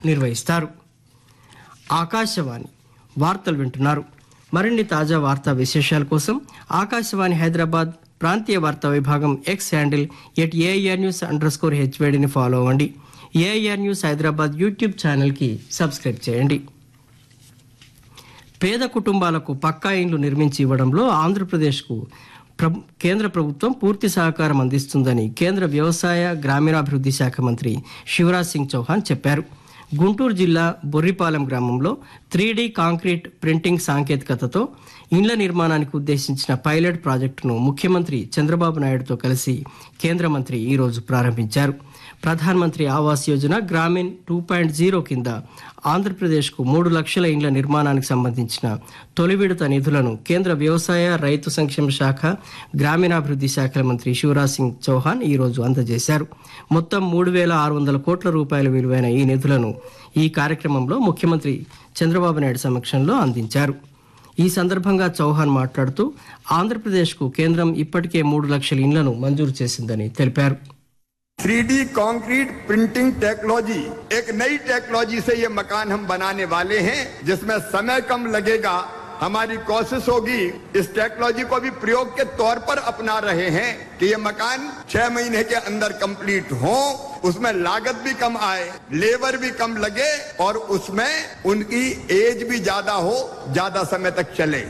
నిర్వహిస్తారు ఆకాశవాణి వార్తలు వింటున్నారు మరిన్ని తాజా వార్తా విశేషాల కోసం ఆకాశవాణి హైదరాబాద్ ప్రాంతీయ వార్తా విభాగం X handle at AIR news underscore స్కోర్ హెచ్వేడిని ఫాలో అవ్వండి ఏఐఆర్ న్యూస్ హైదరాబాద్ యూట్యూబ్ ఛానల్కి సబ్స్క్రైబ్ చేయండి పేద కుటుంబాలకు పక్కా ఇండ్లు నిర్మించి ఇవ్వడంలో ఆంధ్రప్రదేశ్కు ప్రభు కేంద్ర ప్రభుత్వం పూర్తి సహకారం అందిస్తుందని కేంద్ర వ్యవసాయ గ్రామీణాభివృద్ధి శాఖ మంత్రి శివరాజ్ సింగ్ చౌహాన్ చెప్పారు గుంటూరు జిల్లా బొర్రిపాలెం గ్రామంలో త్రీ కాంక్రీట్ ప్రింటింగ్ సాంకేతికతతో ఇండ్ల నిర్మాణానికి ఉద్దేశించిన పైలట్ ప్రాజెక్టును ముఖ్యమంత్రి చంద్రబాబు నాయుడుతో కలిసి కేంద్ర మంత్రి ఈరోజు ప్రారంభించారు Pradhan Mantri Awas Yojana Gramin two point zero కింద ఆంధ్రప్రదేశ్కు మూడు లక్షల ఇండ్ల నిర్మాణానికి సంబంధించిన తొలి విడత నిధులను కేంద్ర వ్యవసాయ రైతు సంక్షేమ శాఖ గ్రామీణాభివృద్ధి శాఖల మంత్రి శివరాజ్ సింగ్ చౌహాన్ ఈరోజు అందజేశారు మొత్తం మూడు వేల ఆరు వందల కోట్ల రూపాయల విలువైన ఈ నిధులను ఈ కార్యక్రమంలో ముఖ్యమంత్రి చంద్రబాబు నాయుడు సమక్షంలో అందించారు ఈ సందర్భంగా చౌహాన్ మాట్లాడుతూ ఆంధ్రప్రదేశ్కు కేంద్రం ఇప్పటికే మూడు లక్షల ఇండ్లను మంజూరు చేసిందని తెలిపారు थ्री कंक्रीट प्रिंटिंग टेक्नोलॉजी एक नई टेक्नोलॉजी से ये मकान हम बनाने वाले हैं जिसमें समय कम लगेगा हमारी कोशिश होगी इस टेक्नोलॉजी को भी प्रयोग के तौर पर अपना रहे हैं कि ये मकान छह महीने के अंदर कंप्लीट हो उसमें लागत भी कम आए लेबर भी कम लगे और उसमें उनकी एज भी ज्यादा हो ज्यादा समय तक चले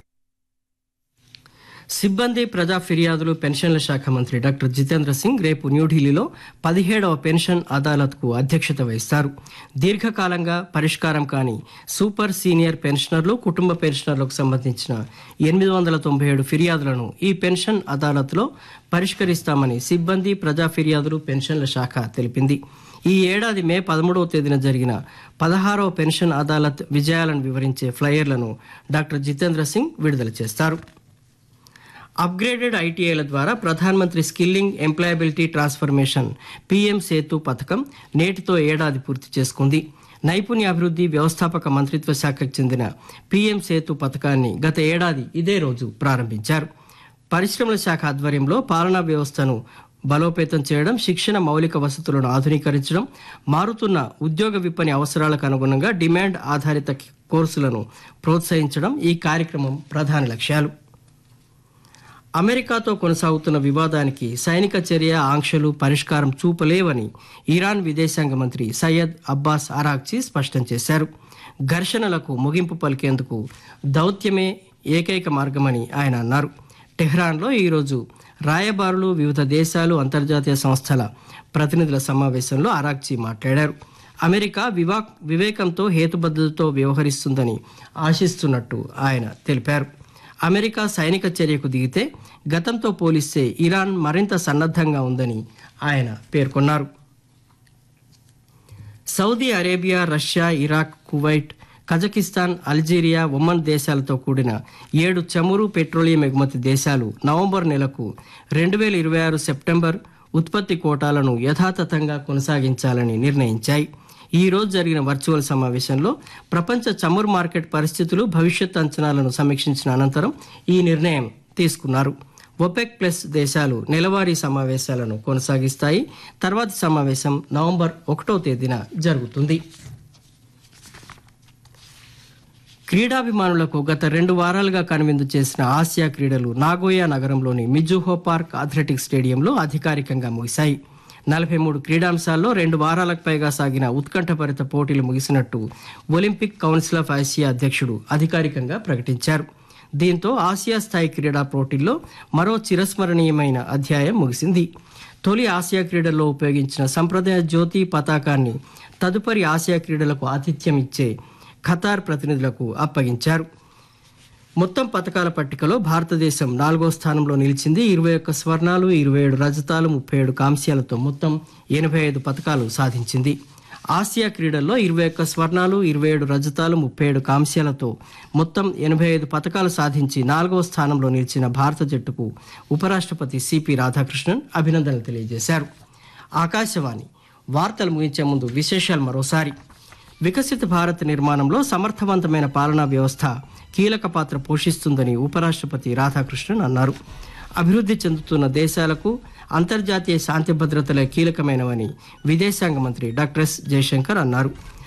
సిబ్బంది ప్రజా ఫిర్యాదులు పెన్షన్ల శాఖ మంత్రి డాక్టర్ జితేంద్ర సింగ్ రేపు న్యూఢిల్లీలో పదిహేడవ పెన్షన్ అదాలత్కు అధ్యక్షత వహిస్తారు దీర్ఘకాలంగా పరిష్కారం కాని సూపర్ సీనియర్ పెన్షనర్లు కుటుంబ పెన్షనర్లకు సంబంధించిన ఎనిమిది వందల తొంభై ఏడు ఫిర్యాదులను ఈ పెన్షన్ అదాలత్లో పరిష్కరిస్తామని సిబ్బంది ప్రజా ఫిర్యాదులు పెన్షన్ల శాఖ తెలిపింది ఈ ఏడాది మే పదమూడవ తేదీన జరిగిన పదహారవ పెన్షన్ అదాలత్ విజయాలను వివరించే ఫ్లయర్లను డాక్టర్ జితేంద్ర సింగ్ విడుదల చేస్తారు అప్గ్రేడెడ్ ఐటీఐల ద్వారా Pradhanmantri skilling employability transformation PM Setu పథకం నేటితో ఏడాది పూర్తి చేసుకుంది నైపుణ్యాభివృద్ధి వ్యవస్థాపక మంత్రిత్వ శాఖకు చెందిన పీఎం సేతు పథకాన్ని గత ఏడాది ఇదే రోజు ప్రారంభించారు పరిశ్రమల శాఖ ఆధ్వర్యంలో పాలనా వ్యవస్థను బలోపేతం చేయడం శిక్షణ మౌలిక వసతులను ఆధునీకరించడం మారుతున్న ఉద్యోగ విపణి అవసరాలకు అనుగుణంగా డిమాండ్ ఆధారిత కోర్సులను ప్రోత్సహించడం ఈ కార్యక్రమం ప్రధాన లక్ష్యాలు అమెరికాతో కొనసాగుతున్న వివాదానికి సైనిక చర్య ఆంక్షలు పరిష్కారం చూపలేవని ఇరాన్ విదేశాంగ మంత్రి సయ్యద్ అబ్బాస్ అరాక్చి స్పష్టం చేశారు ఘర్షణలకు ముగింపు పలికేందుకు దౌత్యమే ఏకైక మార్గమని ఆయన అన్నారు టెహ్రాన్లో ఈరోజు రాయబారులు వివిధ దేశాలు అంతర్జాతీయ సంస్థల ప్రతినిధుల సమావేశంలో అరాక్చి మాట్లాడారు అమెరికా వివా వివేకంతో హేతుబద్ధతతో వ్యవహరిస్తుందని ఆశిస్తున్నట్టు ఆయన తెలిపారు అమెరికా సైనిక చర్యకు దిగితే గతంతో పోలిస్తే ఇరాన్ మరింత సన్నద్ధంగా ఉందని ఆయన పేర్కొన్నారు Saudi Arabia Russia Iraq Kuwait Kazakhstan Algeria Oman దేశాలతో కూడిన ఏడు చమురు పెట్రోలియం ఎగుమతి దేశాలు నవంబర్ నెలకు రెండు వేల ఇరవై ఆరు సెప్టెంబర్ ఉత్పత్తి కోటాలను యథాతథంగా కొనసాగించాలని నిర్ణయించాయి ఈ రోజు జరిగిన వర్చువల్ సమావేశంలో ప్రపంచ చమురు మార్కెట్ పరిస్థితులు భవిష్యత్ అంచనాలను సమీక్షించిన అనంతరం ఈ నిర్ణయం తీసుకున్నారు ఒపెక్ ప్లస్ దేశాలు నెలవారీ సమావేశాలను కొనసాగిస్తాయి తర్వాతి సమావేశం నవంబర్ ఒకటో తేదీన జరుగుతుంది క్రీడాభిమానులకు గత రెండు వారాలుగా కనువిందు చేసిన ఆసియా క్రీడలు నాగోయా నగరంలోని మిజుహో పార్క్ అథ్లెటిక్స్ స్టేడియంలో అధికారికంగా ముగిశాయి నలభై మూడు క్రీడాంశాల్లో రెండు వారాలకు పైగా సాగిన ఉత్కంఠభరిత పోటీలు ముగిసినట్టు ఒలింపిక్ కౌన్సిల్ ఆఫ్ ఆసియా అధ్యక్షుడు అధికారికంగా ప్రకటించారు దీంతో ఆసియా స్థాయి క్రీడా పోటీల్లో మరో చిరస్మరణీయమైన అధ్యాయం ముగిసింది తొలి ఆసియా క్రీడల్లో ఉపయోగించిన సంప్రదాయ జ్యోతి పతాకాన్ని తదుపరి ఆసియా క్రీడలకు ఆతిథ్యం ఇచ్చే ఖతార్ ప్రతినిధులకు అప్పగించారు మొత్తం పథకాల పట్టికలో భారతదేశం నాలుగో స్థానంలో నిలిచింది ఇరవై ఒక్క స్వర్ణాలు ఇరవై ఏడు రజతాలు ముప్పై ఏడు కాంస్యాలతో మొత్తం ఎనభై ఐదు పథకాలు సాధించింది ఆసియా క్రీడల్లో ఇరవై ఒక్క స్వర్ణాలు ఇరవై ఏడు రజతాలు ముప్పై ఏడు కాంస్యాలతో మొత్తం ఎనభై ఐదు పథకాలు సాధించి నాలుగవ స్థానంలో నిలిచిన భారత జట్టుకు ఉపరాష్ట్రపతి సిపి రాధాకృష్ణన్ అభినందనలు తెలియజేశారు ఆకాశవాణి వార్తలు ముగించే ముందు విశేషాలు మరోసారి వికసిత భారత్ నిర్మాణంలో సమర్థవంతమైన పాలనా వ్యవస్థ కీలక పాత్ర పోషిస్తుందని ఉపరాష్ట్రపతి రాధాకృష్ణన్ అన్నారు అభివృద్ధి చెందుతున్న దేశాలకు అంతర్జాతీయ శాంతి భద్రతలే కీలకమైనవని విదేశాంగ మంత్రి డాక్టర్ ఎస్ జయశంకర్ అన్నారు